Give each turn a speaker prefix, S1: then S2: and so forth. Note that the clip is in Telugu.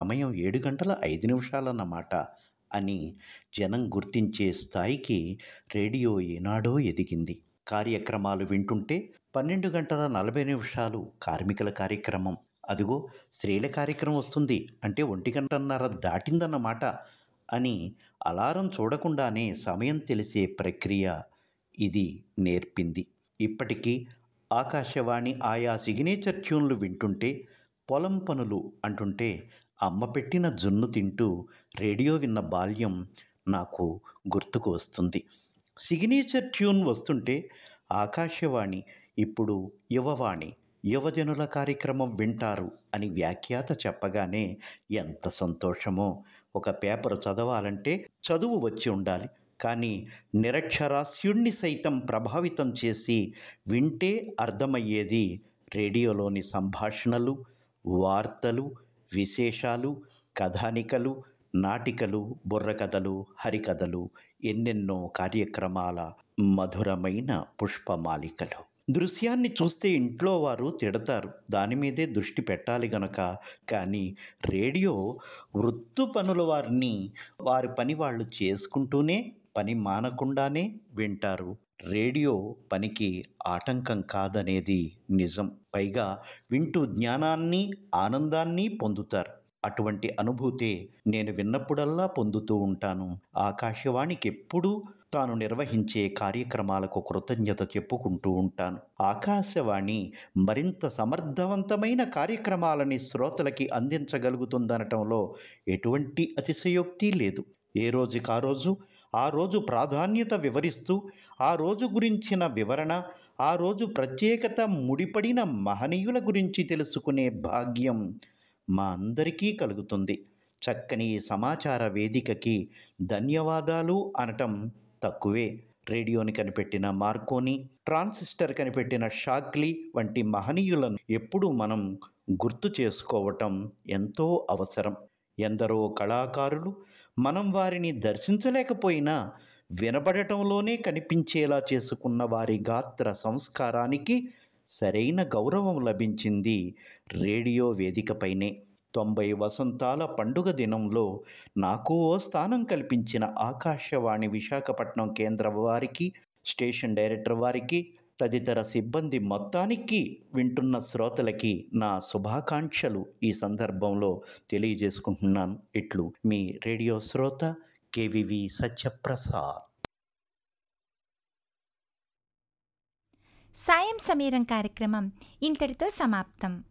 S1: సమయం ఏడు గంటల ఐదు నిమిషాలన్నమాట అని జనం గుర్తించే స్థాయికి రేడియో ఏనాడో ఎదిగింది కార్యక్రమాలు వింటుంటే పన్నెండు గంటల నలభై నిమిషాలు కార్మికుల కార్యక్రమం అదిగో స్త్రీల కార్యక్రమం వస్తుంది అంటే ఒంటి గంటన్నర దాటిందన్నమాట అని అలారం చూడకుండానే సమయం తెలిసే ప్రక్రియ ఇది నేర్పింది ఇప్పటికీ ఆకాశవాణి ఆయా సిగ్నేచర్ ట్యూన్లు వింటుంటే పొలం పనులు అంటుంటే అమ్మ పెట్టిన జున్ను తింటూ రేడియో విన్న బాల్యం నాకు గుర్తుకు వస్తుంది సిగ్నేచర్ ట్యూన్ వస్తుంటే ఆకాశవాణి ఇప్పుడు యువవాణి యువజనుల కార్యక్రమం వింటారు అని వ్యాఖ్యాత చెప్పగానే ఎంత సంతోషమో ఒక పేపర్ చదవాలంటే చదువు వచ్చి ఉండాలి కానీ నిరక్షరాస్యుణ్ణి సైతం ప్రభావితం చేసి వింటే అర్థమయ్యేది రేడియోలోని సంభాషణలు వార్తలు విశేషాలు కథానికలు నాటికలు బుర్రకథలు హరికథలు ఎన్నెన్నో కార్యక్రమాల మధురమైన పుష్పమాలికలు దృశ్యాన్ని చూస్తే ఇంట్లో వారు తిడతారు దాని మీదే దృష్టి పెట్టాలి గనక కానీ రేడియో వృత్తు పనుల వారిని వారి పని వాళ్ళు చేసుకుంటూనే పని మానకుండానే వింటారు రేడియో పనికి ఆటంకం కాదనేది నిజం పైగా వింటూ జ్ఞానాన్ని ఆనందాన్ని పొందుతారు అటువంటి అనుభూతే నేను విన్నప్పుడల్లా పొందుతూ ఉంటాను ఆకాశవాణికి ఎప్పుడూ తాను నిర్వహించే కార్యక్రమాలకు కృతజ్ఞత చెప్పుకుంటూ ఉంటాను ఆకాశవాణి మరింత సమర్థవంతమైన కార్యక్రమాలని శ్రోతలకి అందించగలుగుతుందనటంలో ఎటువంటి అతిశయోక్తి లేదు ఏ రోజుకి ఆ రోజు ఆ రోజు ప్రాధాన్యత వివరిస్తూ ఆ రోజు గురించిన వివరణ ఆ రోజు ప్రత్యేకత ముడిపడిన మహనీయుల గురించి తెలుసుకునే భాగ్యం మా అందరికీ కలుగుతుంది చక్కని ఈ సమాచార వేదికకి ధన్యవాదాలు అనటం తక్కువే రేడియోని కనిపెట్టిన మార్కోని ట్రాన్సిస్టర్ కనిపెట్టిన షాక్లీ వంటి మహనీయులను ఎప్పుడూ మనం గుర్తు చేసుకోవటం ఎంతో అవసరం ఎందరో కళాకారులు మనం వారిని దర్శించలేకపోయినా వినబడటంలోనే కనిపించేలా చేసుకున్న వారి గాత్ర సంస్కారానికి సరైన గౌరవం లభించింది రేడియో వేదికపైనే తొంభై వసంతాల పండుగ దినంలో నాకు ఓ స్థానం కల్పించిన ఆకాశవాణి విశాఖపట్నం కేంద్ర వారికి స్టేషన్ డైరెక్టర్ వారికి తదితర సిబ్బంది మొత్తానికి వింటున్న శ్రోతలకి నా శుభాకాంక్షలు ఈ సందర్భంలో తెలియజేసుకుంటున్నాను ఇట్లు మీ రేడియో శ్రోత కేవివి సత్యప్రసాద్
S2: సాయం సమీరం కార్యక్రమం ఇంతటితో సమాప్తం